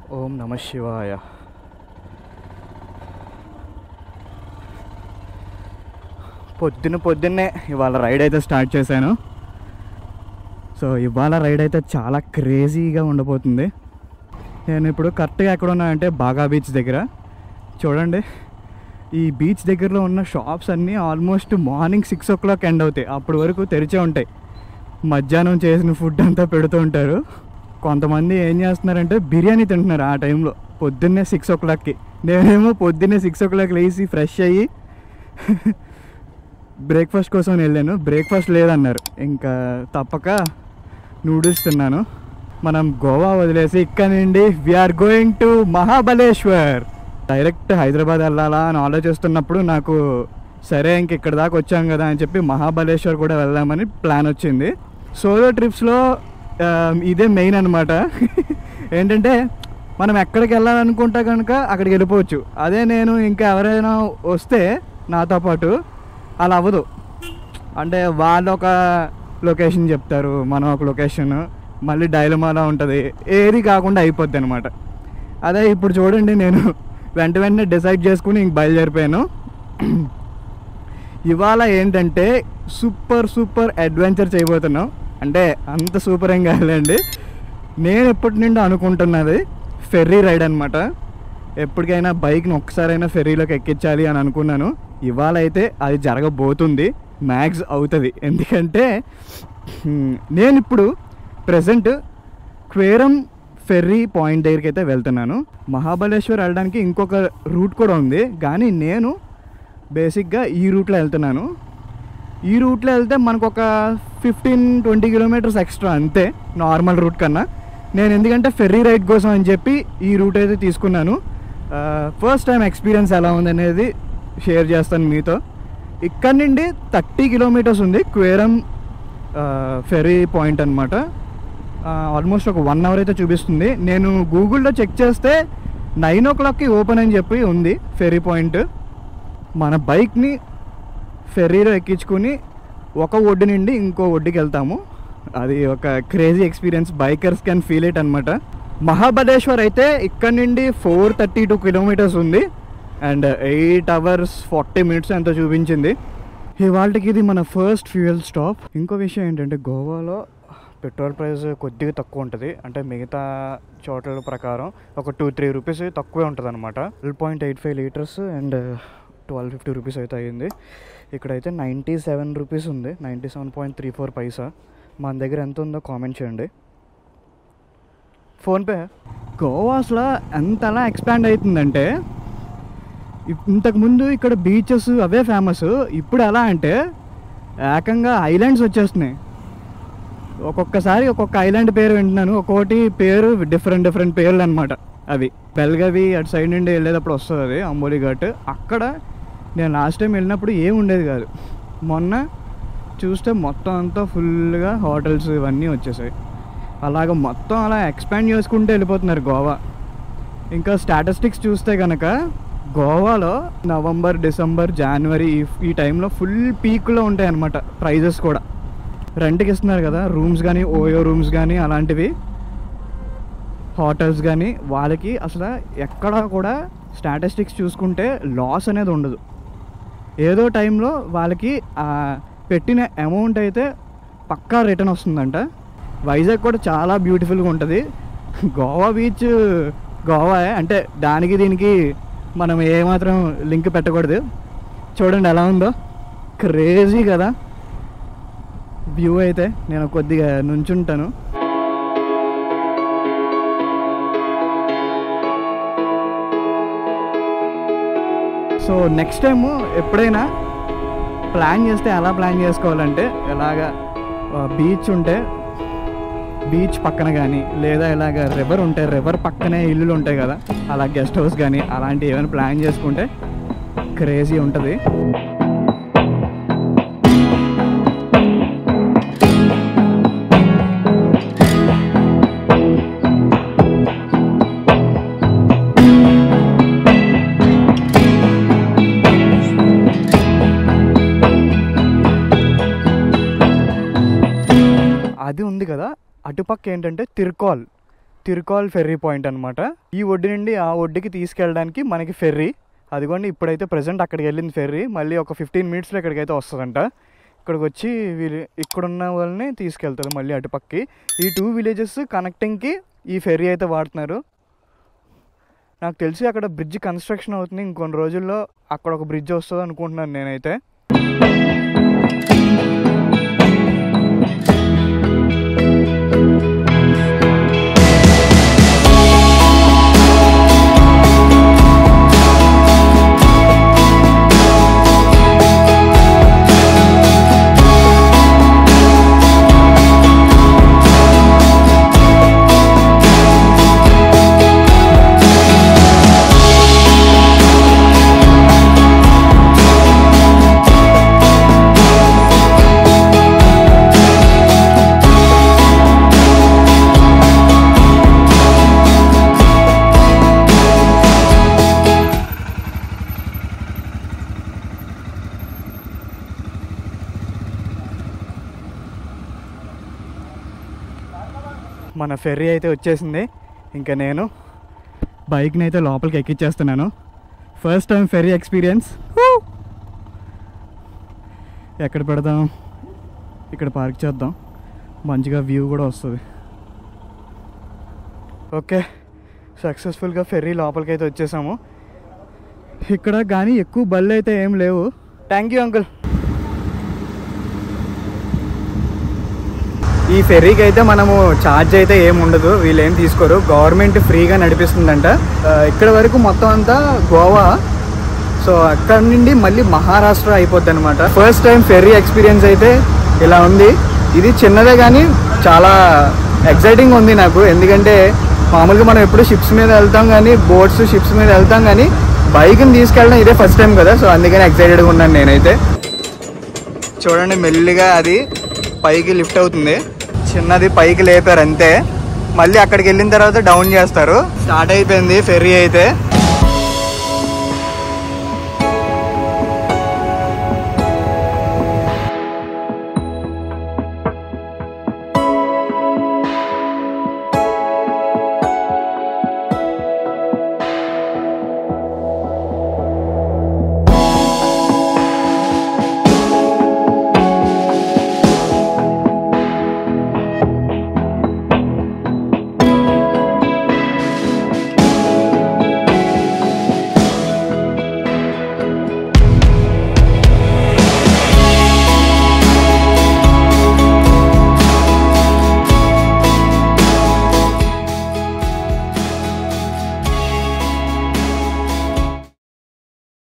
ఓం నమ శివాయ పొద్దున పొద్దున్నే ఇవాళ రైడ్ అయితే స్టార్ట్ చేశాను సో ఇవాళ రైడ్ అయితే చాలా క్రేజీగా ఉండబోతుంది నేను ఇప్పుడు కరెక్ట్గా ఎక్కడ ఉన్నా అంటే బాగా బీచ్ దగ్గర చూడండి ఈ బీచ్ దగ్గరలో ఉన్న షాప్స్ అన్నీ almost morning six o'clock end అవుతాయి అప్పటి వరకు తెరిచే ఉంటాయి మధ్యాహ్నం చేసిన ఫుడ్ అంతా పెడుతూ ఉంటారు కొంతమంది ఏం చేస్తున్నారంటే బిర్యానీ తింటున్నారు ఆ టైంలో పొద్దున్నే సిక్స్ ఓ క్లాక్కి నేనేమో పొద్దున్నే సిక్స్ ఓ క్లాక్ లేచి ఫ్రెష్ అయ్యి బ్రేక్ఫాస్ట్ కోసం వెళ్ళాను బ్రేక్ఫాస్ట్ లేదన్నారు ఇంకా తప్పక నూడిల్స్ తిన్నాను మనం గోవా వదిలేసి ఇక్కడ నుండి we're going to Mahabaleshwar direct Hyderabad వెళ్ళాలా అని ఆలోచిస్తున్నప్పుడు నాకు సరే ఇంక ఇక్కడ దాకా వచ్చాం కదా అని చెప్పి మహాబలేశ్వర్ కూడా వెళ్దామని ప్లాన్ వచ్చింది సోలో ట్రిప్స్లో ఆ, ఇదే మెయిన్ అనమాట ఏంటంటే మనం ఎక్కడికి వెళ్ళాలనుకుంటే కనుక అక్కడికి వెళ్ళిపోవచ్చు అదే నేను ఇంకా ఎవరైనా వస్తే నాతో పాటు అలా అవ్వదు అంటే వాళ్ళు ఒక లొకేషన్ చెప్తారు మనం ఒక లొకేషన్ మళ్ళీ డైలమాలా ఉంటుంది ఏది కాకుండా అయిపోద్ది అనమాట అదే ఇప్పుడు చూడండి నేను వెంట వెంటనే డిసైడ్ చేసుకుని ఇంక బయలుదేరిపోయాను ఇవాళ ఏంటంటే సూపర్ సూపర్ అడ్వెంచర్ చేయబోతున్నాం అంటే అంత సూపర్ ఏం కాదులేండి నేను ఎప్పటి నుండి అనుకుంటున్నది ఫెర్రీ రైడ్ అనమాట ఎప్పటికైనా బైక్ని ఒక్కసారైనా ఫెర్రీలోకి ఎక్కించాలి అని అనుకున్నాను ఇవాళ అయితే అది జరగబోతుంది మ్యాక్స్ అవుతుంది ఎందుకంటే హ్మ్, నేను ఇప్పుడు ప్రజెంట్ క్వేరం ఫెర్రీ పాయింట్ దగ్గరికి అయితే వెళ్తున్నాను మహాబలేశ్వర్ వెళ్ళడానికి ఇంకొక రూట్ కూడా ఉంది కానీ నేను బేసిక్గా ఈ రూట్లో వెళ్తున్నాను ఈ రూట్లో వెళ్తే మనకు ఒక ఫిఫ్టీన్ ట్వంటీ కిలోమీటర్స్ ఎక్స్ట్రా అంతే నార్మల్ రూట్ కన్నా నేను ఎందుకంటే ఫెర్రీ రైడ్ కోసం అని చెప్పి ఈ రూట్ అయితే తీసుకున్నాను ఫస్ట్ టైం ఎక్స్పీరియన్స్ ఎలా ఉంది అనేది షేర్ చేస్తాను మీతో ఇక్కడ నుండి థర్టీ కిలోమీటర్స్ ఉంది క్వేరం ఫెర్రీ పాయింట్ అనమాట ఆల్మోస్ట్ ఒక వన్ అవర్ అయితే చూపిస్తుంది నేను గూగుల్లో చెక్ చేస్తే నైన్ ఓ క్లాక్కి ఓపెన్ అని చెప్పి ఉంది ఫెర్రీ పాయింట్ మన బైక్ని ఫెర్రీలో ఎక్కించుకుని ఒక ఒడ్డు నుండి ఇంకో ఒడ్డుకి వెళ్తాము అది ఒక crazy experience bikers can feel it అనమాట మహాబలేశ్వర్ అయితే ఇక్కడ నుండి ఫోర్ థర్టీ టూ కిలోమీటర్స్ ఉంది and eight hours forty minutes ఎంతో చూపించింది ఇవాళకి ఇది మన ఫస్ట్ ఫ్యూయల్ స్టాప్ ఇంకో విషయం ఏంటంటే గోవాలో పెట్రోల్ ప్రైస్ కొద్దిగా తక్కువ ఉంటుంది అంటే మిగతా చోట్ల ప్రకారం ఒక టూ త్రీ రూపీస్ తక్కువే ఉంటుంది అనమాట twelve point eight five litres and twelve fifty rupees అయితే అయ్యింది ఇక్కడైతే నైంటీ సెవెన్ రూపీస్ ఉంది ninety seven point three four paisa మన దగ్గర ఎంత ఉందో కామెంట్ చేయండి ఫోన్పే గోవా అసలు ఎంతలా ఎక్స్పాండ్ అవుతుందంటే ఇప్- ఇంతకుముందు ఇక్కడ బీచెస్ అవే ఫేమస్ ఇప్పుడు ఎలా అంటే ఏకంగా ఐలాండ్స్ వచ్చేస్తున్నాయి ఒక్కొక్కసారి ఒక్కొక్క ఐలాండ్ పేరు వింటున్నాను ఒక్కొక్కటి పేరు డిఫరెంట్ డిఫరెంట్ పేర్లు అనమాట అవి బెల్గవి అటు సైడ్ నుండి వెళ్ళేటప్పుడు వస్తుంది అది అంబోలి ఘాట్ అక్కడ నేను లాస్ట్ టైం వెళ్ళినప్పుడు ఏం ఉండేది కాదు మొన్న చూస్తే మొత్తం అంతా ఫుల్గా హోటల్స్ ఇవన్నీ వచ్చేసాయి అలాగ మొత్తం అలా ఎక్స్పాండ్ చేసుకుంటూ వెళ్ళిపోతున్నారు గోవా ఇంకా స్టాటిస్టిక్స్ చూస్తే కనుక గోవాలో నవంబర్ డిసెంబర్ జనవరి ఈ- ఈ టైంలో ఫుల్ పీక్లో ఉంటాయి అన్నమాట ప్రైజెస్ కూడా రెంట్కి ఇస్తున్నారు కదా రూమ్స్ కానీ ఓయో రూమ్స్ కానీ అలాంటివి హోటల్స్ కానీ వాళ్ళకి అసలు ఎక్కడా కూడా స్టాటిస్టిక్స్ చూసుకుంటే లాస్ అనేది ఉండదు ఏదో టైంలో వాళ్ళకి ఆ పెట్టిన అమౌంట్ అయితే పక్కా రిటర్న్ వస్తుందంట వైజాగ్ కూడా చాలా బ్యూటిఫుల్గా ఉంటుంది గోవా బీచ్ గోవా అంటే దానికి దీనికి మనం ఏమాత్రం లింక్ పెట్టకూడదు చూడండి ఎలా ఉందో క్రేజీ కదా వ్యూ అయితే నేను కొద్దిగా నుంచుంటాను సో నెక్స్ట్ టైం ఎప్పుడైనా ప్లాన్ చేస్తే ఎలా ప్లాన్ చేసుకోవాలంటే ఎలాగా బీచ్ ఉంటే బీచ్ పక్కన కానీ లేదా ఇలాగ రివర్ ఉంటే రివర్ పక్కనే ఇల్లులు ఉంటాయి కదా అలా గెస్ట్ హౌస్ కానీ అలాంటివి ఏమైనా ప్లాన్ చేసుకుంటే క్రేజీ ఉంటుంది అది ఉంది కదా అటుపక్క ఏంటంటే తిరుకోల్ తిరుకాల్ ఫెర్రీ పాయింట్ అనమాట ఈ ఒడ్డు నుండి ఆ ఒడ్డుకి తీసుకెళ్ళడానికి మనకి ఫెర్రీ అదిగోండి ఇప్పుడైతే ప్రజెంట్ అక్కడికి వెళ్ళింది ఫెర్రీ మళ్ళీ ఒక ఫిఫ్టీన్ మినిట్స్లో ఇక్కడికైతే వస్తుందంట ఇక్కడికి వచ్చి వీళ్ళు ఇక్కడున్న వాళ్ళని తీసుకెళ్తారు మళ్ళీ అటుపక్కి ఈ టూ విలేజెస్ కనెక్టింగ్కి ఈ ఫెర్రీ అయితే వాడుతున్నారు నాకు తెలిసి అక్కడ బ్రిడ్జ్ కన్స్ట్రక్షన్ అవుతుంది ఇంకొన్ని రోజుల్లో అక్కడ ఒక బ్రిడ్జ్ వస్తుంది అనుకుంటున్నాను నేనైతే మన ఫెర్రీ అయితే వచ్చేసింది ఇంకా నేను బైక్ని అయితే లోపలికి ఎక్కిచ్చేస్తున్నాను ఫస్ట్ టైం ఫెర్రీ ఎక్స్పీరియన్స్ ఎక్కడ పెడదాం ఇక్కడ పార్క్ చేద్దాం మంచిగా వ్యూ కూడా వస్తుంది ఓకే సక్సెస్ఫుల్గా ఫెర్రీ లోపలికి అయితే వచ్చేసాము ఇక్కడ కానీ ఎక్కువ బళ్ళు అయితే ఏం లేవు థ్యాంక్ యూ అంకుల్ ఈ ఫెర్రీకి అయితే మనము ఛార్జ్ అయితే ఏం ఉండదు వీళ్ళు ఏం తీసుకోరు గవర్నమెంట్ ఫ్రీగా నడిపిస్తుందంట ఆ, ఇక్కడ వరకు మొత్తం అంతా గోవా సో అక్కడ నుండి మళ్ళీ మహారాష్ట్ర అయిపోద్ది అనమాట ఫస్ట్ టైం ఫెర్రీ ఎక్స్పీరియన్స్ అయితే ఇలా ఉంది ఇది చిన్నదే కానీ చాలా ఎక్సైటింగ్ ఉంది నాకు ఎందుకంటే మామూలుగా మనం ఎప్పుడు షిప్స్ మీద వెళ్తాం కానీ బోట్స్ షిప్స్ మీద వెళ్తాం కానీ బైక్ని తీసుకెళ్ళడం ఇదే ఫస్ట్ టైం కదా సో అందుకని ఎక్సైటెడ్గా ఉన్నాను నేనైతే చూడండి మెల్లిగా అది పైకి లిఫ్ట్ అవుతుంది చిన్నది పైకి లేపారు అంతే మళ్ళీ అక్కడికి వెళ్ళిన తర్వాత డౌన్ చేస్తారు స్టార్ట్ అయిపోయింది ఫెర్రీ అయితే